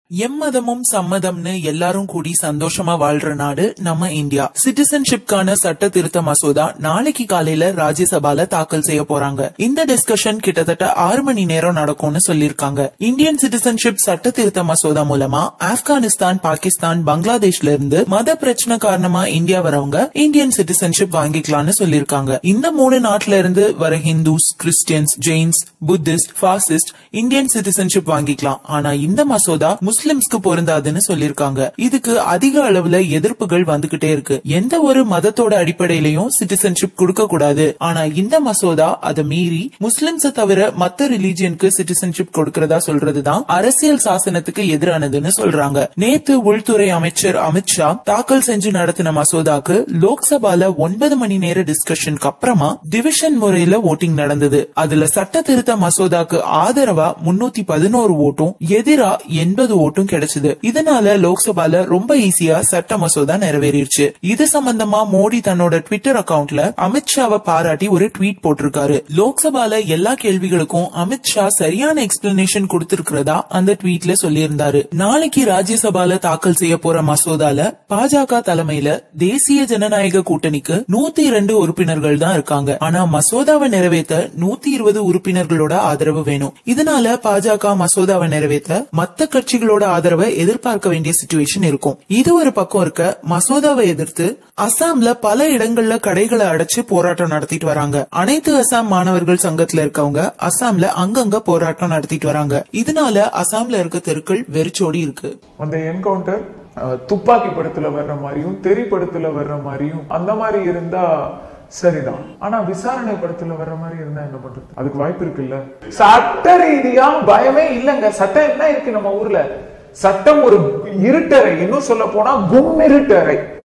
எம்மதமும் சம்மதம்னு எல்லாரும் கூடி சந்தோஷமா வாழ்ற நாடு நம்ம இந்தியா சிட்டிசன்ஷிப்கான சட்ட திருத்த மசோதா நாளைக்கு காலையில ராஜ்யசபால தாக்கல் செய்ய போறாங்க இந்த டிஸ்கஷன் கிட்டத்தட்ட ஆறு மணி நேரம் நடக்கும்னு சொல்லிருக்காங்க இந்தியன் சிட்டிசன்ஷிப் சட்ட திருத்த மசோதா மூலமா ஆப்கானிஸ்தான் பாகிஸ்தான் பங்களாதேஷ்ல இருந்து மத பிரச்சனை காரணமா இந்தியா வரவங்க இந்தியன் சிட்டிசன்ஷிப் வாங்கிக்கலாம்னு சொல்லிருக்காங்க இந்த மூணு நாட்டுல இருந்து வர ஹிந்துஸ் கிறிஸ்டியன்ஸ் ஜெயின்ஸ் புத்திஸ்ட் பாசிஸ்ட் இந்தியன் சிட்டிசன்ஷிப் வாங்கிக்கலாம் ஆனா இந்த மசோதா முஸ்லிம்ஸ்க்கு பொருந்தாதுன்னு சொல்லிருக்காங்க இதுக்கு அதிக அளவுல எதிர்ப்புகள் வந்துகிட்டே இருக்கு எந்த ஒரு மதத்தோட அடிப்படையிலையும் சிட்டிசன்ஷிப் கொடுக்க கூடாது ஆனா இந்த மசோதா அதை மீறி முஸ்லிம்ஸ் தவிர மத்த ரிலீஜியனுக்கு சிட்டிசன்ஷிப் கொடுக்கறதா சொல்றதுதான் அரசியல் சாசனத்துக்கு எதிரானதுன்னு சொல்றாங்க நேத்து உள்துறை அமைச்சர் அமித்ஷா தாக்கல் செஞ்சு நடத்தின மசோதாக்கு லோக்சபால ஒன்பது மணி நேர டிஸ்கஷனுக்கு அப்புறமா டிவிஷன் முறையில ஓட்டிங் நடந்தது அதுல சட்ட திருத்த மசோதாக்கு ஆதரவா முன்னூத்தி பதினோரு ஓட்டும் எதிரா எண்பது ஓட்டும் கிடைச்சது இதனால லோக்சபால ரொம்ப ஈஸியா சட்ட மசோதா நிறைவேறிடுச்சு இது சம்பந்தமா மோடி தன்னோட ட்விட்டர் அக்கவுண்ட்ல அமித்ஷாவை பாராட்டி ஒரு ட்வீட் போட்டிருக்காரு லோக்சபால எல்லா கேள்விகளுக்கும் அமித்ஷா சரியான எக்ஸ்பிளனேஷன் கொடுத்திருக்கிறதா அந்த ட்வீட்ல சொல்லியிருந்தாரு நாளைக்கு ராஜ்யசபால தாக்கல் செய்ய போற மசோதால பாஜக தலைமையில தேசிய ஜனநாயக கூட்டணிக்கு நூத்தி இரண்டு உறுப்பினர்கள் தான் இருக்காங்க ஆனா மசோதாவை நிறைவேற்ற நூத்தி இருபது உறுப்பினர்களோட ஆதரவு வேணும் இதனால பாஜக மசோதாவை நிறைவேற்ற மத்த கட்சிகளோட ஆதரவை எதிர்பார்க்க வேண்டிய சுச்சுவேஷன் இருக்கும் இது ஒரு பக்கம் இருக்க மசோதாவை எதிர்த்து அசாம்ல பல இடங்கள்ல கடைகளை அடைச்சு போராட்டம் நடத்திட்டு வராங்க அனைத்து அசாம் மாணவர்கள் சங்கத்துல இருக்கவங்க அசாம்ல அங்கங்க போராட்டம் நடத்திட்டு வராங்க இதனால அசாம்ல இருக்க தெருக்கள் வெறிச்சோடி இருக்கு அந்த என்கவுண்டர் துப்பாக்கி படத்துல வர்ற மாதிரியும் தெரி படத்துல வர்ற மாதிரியும் அந்த மாதிரி இருந்தா சரிதான் ஆனா விசாரணை படத்துல வர்ற மாதிரி இருந்தா என்ன பண்றது அதுக்கு வாய்ப்பு இருக்குல்ல சட்ட ரீதியா பயமே இல்லைங்க சட்டம் என்ன இருக்கு நம்ம ஊர்ல சட்டம் ஒரு இருட்டறை இன்னும் சொல்ல போனா கும் இருட்டறை